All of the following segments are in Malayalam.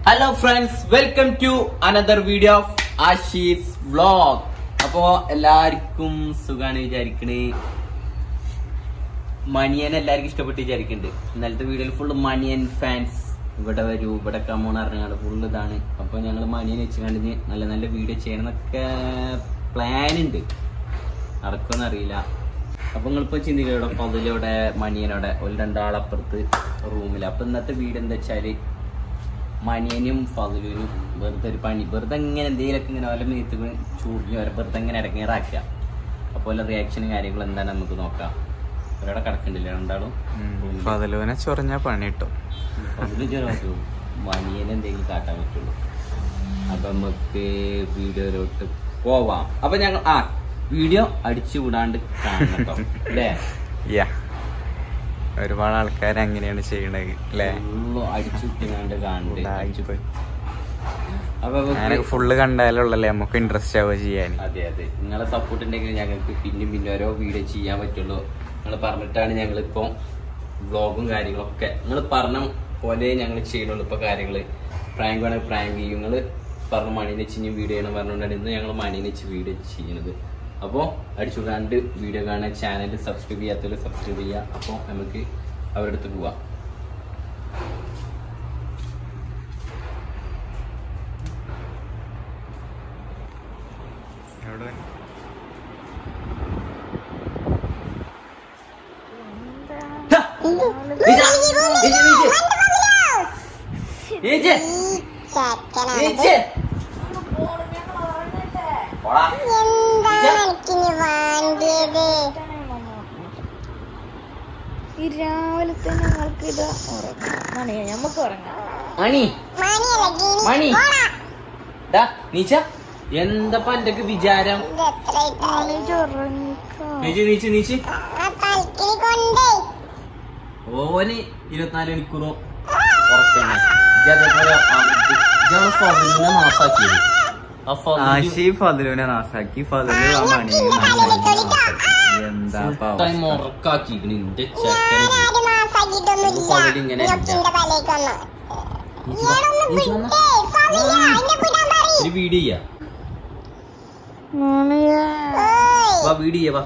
Hello friends welcome to another video of Ashi's vlog അപ്പോ എല്ലാവർക്കും സുഖാണ് വിചാരിക്കണേ മണിയൻ എല്ലാവർക്കും ഇഷ്ടപ്പെട്ട് വിചാരിക്കുന്നുണ്ട് ഇന്നലത്തെ വീഡിയോയിൽ ഫുള്ള് മണിയൻ ഫാൻസ് ഇവിടെ വരൂ ഇവിടെ കമോൺ അറിഞ്ഞാണ് ഫുള്ള് ഇതാണ് അപ്പൊ ഞങ്ങൾ മണിയൻ വെച്ച് കണ്ടിന് നല്ല നല്ല വീഡിയോ ചെയ്യണം എന്നൊക്കെ പ്ലാൻ ഉണ്ട് നടക്കുമെന്ന് അറിയില്ല അപ്പൊ നിങ്ങളിപ്പോ ചിന്തിക്കവിടെ പതിലവിടെ മണിയനോടെ ഒരു രണ്ടാളപ്പുറത്ത് റൂമിൽ അപ്പൊ ഇന്നത്തെ വീഡിയോ എന്താ വെച്ചാല് മണിയനും ഫതിലും വെറുതെ ഒരു പണി വെറുതെ ഇങ്ങനെ എന്തെങ്കിലുമൊക്കെ ഇങ്ങനെ വല്ല മീത്ത് ചൂടിന് വരെ വെറുതെ ഇങ്ങനെ ഇടങ്ങേറാക്കുക അപ്പോൾ റിയാക്ഷനും കാര്യങ്ങളും എന്താണ് നമുക്ക് നോക്കാം ഒരാടെ കിടക്കണ്ടില്ല രണ്ടാളും റൂമില്. ഫതലുവിനെ ചൊറിഞ്ഞ പണി കിട്ടും ഫതില് ചെറുതാക്കും മണിയനെ എന്തെങ്കിലും കാട്ടാൻ പറ്റുള്ളൂ അപ്പൊ നമുക്ക് വീഡിയോയിലോട്ട് പോവാം അപ്പൊ ഞങ്ങൾ ആ വീഡിയോ അടിച്ചു വിടാണ്ട് കാണണം കേട്ടോ അല്ലേ യാ ഒരുപാട് ആൾക്കാർ അങ്ങനെയാണ് ചെയ്യണത് അല്ലേ ഫുള്ള് അടിച്ചു വിട്ടിങ്ങാണ്ട് കാണണ്ട് ഉടായിപ്പോയി. അപ്പൊ അങ്ങനെ നമുക്ക് ഫുള്ള് കണ്ടാലുള്ളല്ലേ നമുക്ക് ഇൻട്രസ്റ്റ് ആവുക ചെയ്യാൻ അതെ അതെ നിങ്ങളെ സപ്പോർട്ട് ഉണ്ടെങ്കിൽ ഞങ്ങൾക്ക് പിന്നെയും പിന്നെ ഓരോ വീഡിയോ ചെയ്യാൻ പറ്റുള്ളൂ നിങ്ങൾ പറഞ്ഞിട്ടാണ് ഞങ്ങളിപ്പോ വ്ളോഗും കാര്യങ്ങളൊക്കെ നിങ്ങൾ പറഞ്ഞ പോലെ ഞങ്ങൾ ചെയ്യണുള്ളൂ ഇപ്പൊ കാര്യങ്ങള് പ്രാങ്ക് വേണമെങ്കിൽ പ്രാങ്ക് ചെയ്യും നിങ്ങൾ പറഞ്ഞ മണീനെ വെച്ച് വീഡിയോ ചെയ്യണം പറഞ്ഞുകൊണ്ടാണ് ഇന്ന് ഞങ്ങൾ മണീനെ വെച്ച് വീഡിയോ ചെയ്യുന്നത് അപ്പോൾ അടിച്ചുകൂടാണ്ട് വീഡിയോ കാണാൻ ചാനൽ സബ്സ്ക്രൈബ് ചെയ്യാത്തവർ സബ്സ്ക്രൈബ് ചെയ്യുക അപ്പോൾ നമുക്ക് അവരുടെ അടുത്ത് പോവാം ടാ! നീച്ച! നീച്ച, നീച്ച! നീച്ച! നീച്ച! പോടാ. ഈ രാവിലെ തന്നെ ഞങ്ങൾക്ക് ഇത് ഉറങ്ങാം നമുക്ക് ഉറങ്ങാം മണി മണി ഡാ നീച്ച എന്താ എന്റെക്ക് വിചാരം എന്നിട്ട് ഉറങ്ങിക്കോ നീച്ച് നീച്ച് നീച്ച് ഓന് ഇരുപത്തിനാല് മണിക്കൂറും ഉറക്കന്നെ ഇജ്ജ് അതേപോലെ ആ, ഇജ്ജ് ഇജ്ജാണ് ഫതിലിനെ നാസാക്കിയത് ആ ഫതില് ആശി ഫതലുവിനെ നാസാക്കി ഫതലു ആ മണിയെ നാസാക്കി എന്താ full time ഉറക്കാക്കിക്കണ് ഇന്റെ ചെക്കനെ ഫതില് ഇങ്ങനെ ഇല്ല. നീച്ച് വാ, നീച്ച് വന്നാ. ഒരു വീഡിയോ ചെയ്യാ വാ വീഡിയോ ചെയ്യാ വാ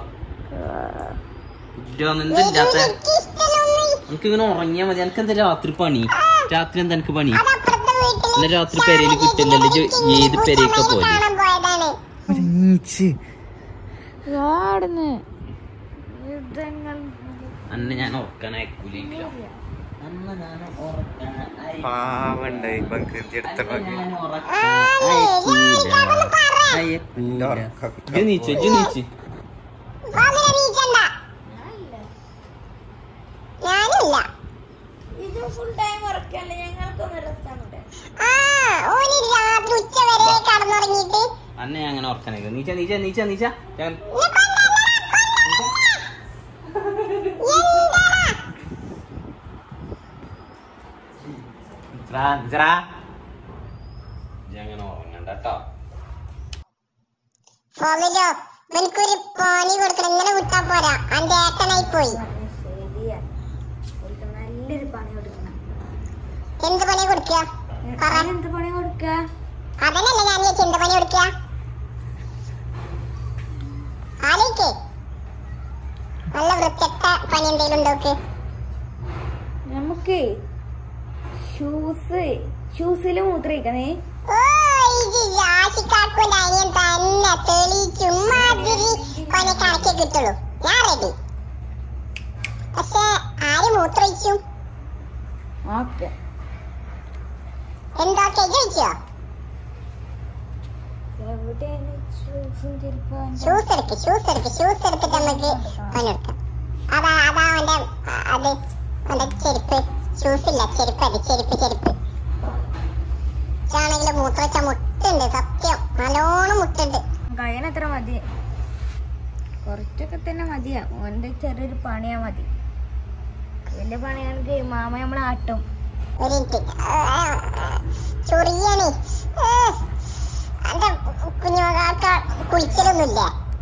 എന്തില്ലാത്ത എനിക്ക് ഇങ്ങനെ ഉറങ്ങിയാ മതി എനിക്ക് എന്താ രാത്രി പണി രാത്രി എന്താ എനിക്ക് പണി ഇന്ന് രാത്രി പെരയിൽ കിട്ടില്ലല്ലോ ഇജ്ജ് ഏത് പെരയൊക്കെ പോലെ നീച്ച് വാടുന്ന് യുദ്ധങ്ങൾ അന്ന് ഞാൻ ഉറക്കാൻ അയക്കൂലെങ്കിലോ അന്ന് ഞാൻ ഉറക്കാൻ അയക്കൂല. പാവണ്ട് പ്രകൃതി എടുത്തിട്ടൊക്കെ ഞാൻ ഉറക്കാൻ അയക്കൂല. അയക്കൂല. ഇജ്ജ് നീച്ച് ഇജ്ജ് നീച്ച് ഞാനില്ല ഇത് ഫുൾ ടൈം ഉറക്കല്ലേ ഞങ്ങൾക്കൊന്ന് റെസ്റ്റ് ആ ഓന് രാത്രി ഉച്ച വരെ കടന്നുറങ്ങിയിട്ട് അന്നെ ഞാൻ അങ്ങനെ ഉറക്കാൻ അയക്കും നീച്ച നീച്ച നീച്ച നീച്ച ഞാൻ നിച്ചറാ, നിച്ചറാ. ഇജ്ജ് അങ്ങനെ ഉറങ്ങണ്ട കേട്ടോ ഫോമിലോ എനിക്കൊരു പണി കൊടുക്കണം ഇങ്ങനെ വിട്ടാ പോരാ അന്റെ ഏട്ടനായി പോയി ശരിയാ ഓൾക്ക് നല്ലൊരു പണി കൊടുക്കണം എന്ത് പണി കൊടുക്കുക പറ എന്ത് പണി കൊടുക്ക അതന്നല്ലേ ഞാൻ ചോദിച്ചത് എന്ത് പണി കൊടുക്കുക ആലോചിക്കേ നല്ല വൃത്തിയട്ട പണി എന്തെങ്കിലും ഉണ്ടോക്ക് നമുക്ക് ഷൂസ് ഷൂസിൽ മൂത്രയിക്കണേ ഓ ഇത് രാശിക്കാക്കൂന്റെ അനിയൻ തന്നെ തെളിയിച്ചു മാതിരി പണി കണക്കേ കിട്ടുള്ളൂ ഞാൻ റെഡി പക്ഷെ ആര് മൂത്രയിച്ചു ഓക്കെ എന്തൊക്കെ ചോദിച്ചോ എവിടെയാണ് ഷൂസും ചെരുപ്പം ഷൂസ് എടുക്ക് ഷൂസ് എടുക്ക് ഷൂസ് എടുത്തിട്ട് നമുക്ക് പണിയെടുക്കാം അതാ അതാ അവന്റെ ആ, അത് അവന്റെ ചെരുപ്പ് ഷൂസ് ഇല്ല ചെരുപ്പ് അത് ചെരുപ്പ് ചെരുപ്പ് ആണെങ്കിൽ മൂത്രച്ച മുട്ടുണ്ട് സത്യം നല്ലോണം മുട്ടുണ്ട് കയ്യന് എത്ര മതി കുറച്ചൊക്കെ തന്നെ മതിയാ ഓന്റെ ചെറിയൊരു പണിയാ മതി വലിയ പണിയാണെങ്കിൽ മാമ നമ്മളെ ആട്ടും ഒരു മിനിറ്റ് ചൊറിയണേ എന്റെ കുഞ്ഞുമകാർക്ക് കുളിക്കലൊന്നുമില്ല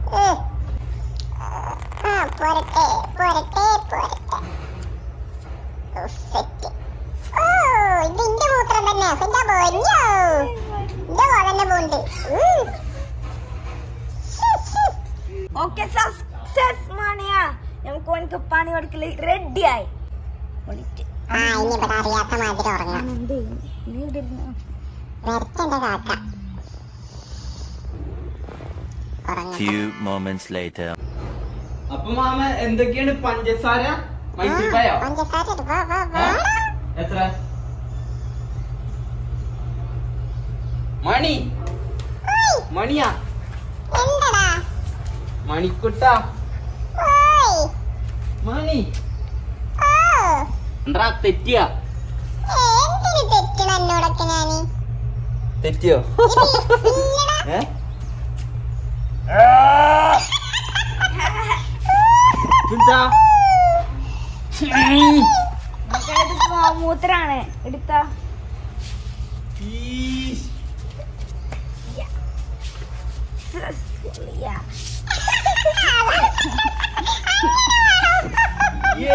ആ പോരട്ടെ പോരട്ടെ പോരട്ടെ ഓ, സെറ്റ് ഓ ഇത് ഇന്റെ മൂത്രം തന്നെ എന്റെ പൊന്നോ എന്റെ പോലെ പോണ്ട് ഓക്കെ സക്സസ് മണിയ നമുക്ക് ഓനക്ക് പണി കൊടുക്കല് റെഡിയായി വിളിച്ച് ആ ഇനി ഇവിടെ അറിയാത്ത മാതിരി ഉറങ്ങാം എന്ത് നീ ഇവിടെ ഇരുന്നോ? വരട്ടെ കാക്ക ഉറങ്ങാം Few moments later. അപ്പൊ മാമ എന്തൊക്കെയാണ് പഞ്ചസാര മൈസൂർ പായോ പഞ്ചസാര ഇട്. വാ വാ വാ എത്ര മണി മണിയാ എന്തടാ മണിക്കുട്ട ഓയ് മണി ഓ എന്താ തെറ്റിയ ഏ, എന്തിന് തെറ്റണം എന്നോടൊക്കെ ഞാന് തെറ്റിയോ ഇല്ലടാ ഏ എന്താ നമുക്കത് മൂ- മൂത്രാണ് എടുത്താ ഈശ്. Yeah. യേ.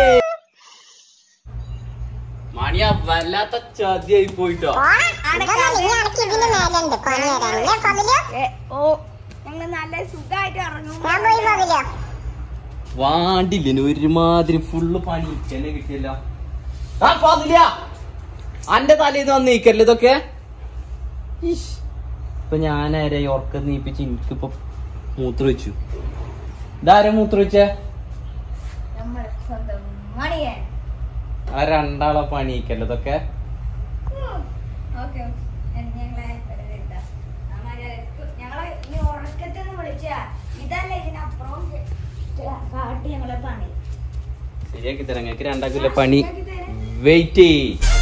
മണിയാ വല്ലാത്ത ചതിയായി പോയിട്ടോ ഇതൊന്നും നീ അനക്ക് ഇതിന് മേലുണ്ട് പണി തരാൻ ഇല്ലേ പകലോ ഏ, ഓ ഞങ്ങൾ നല്ല സുഖമായിട്ട് ഇറങ്ങും ഞാൻ പോയി പകലോ വാണ്ടില്ല ഒരുമാതിരി ഫുള്ള് പണി തന്നെ കിട്ടിയല്ലോ ആ പാതില്ല അന്റെ തലേന്ന് വന്ന് നീക്കല്ലേ ഇതൊക്കെ ഇഷ്. ഇപ്പൊ ഞാനാരെ ഉറക്കം നീപ്പിച്ച് എനിക്കിപ്പൊ മൂത്ര വെച്ചു ഇതാരെ മൂത്ര വെച്ചേ നമ്മൾ സ്വന്തം മണിയൻ ആ രണ്ടാളെ പണിയിക്കല്ലോ ഇതൊക്കെ ഓക്കെ ഞങ്ങളെ വെറുതെ ഞങ്ങളെ ഈ ഉറക്കത്തിൽ നിന്ന് വിളിച്ച ഇതല്ല ഇതിനപ്പുറം കാട്ടി ഞങ്ങളെ പണി ശരിയാക്കി തരാം ഞങ്ങൾക്ക് രണ്ടാക്കില്ല പണി വെയിറ്റ് ചെയ്യ്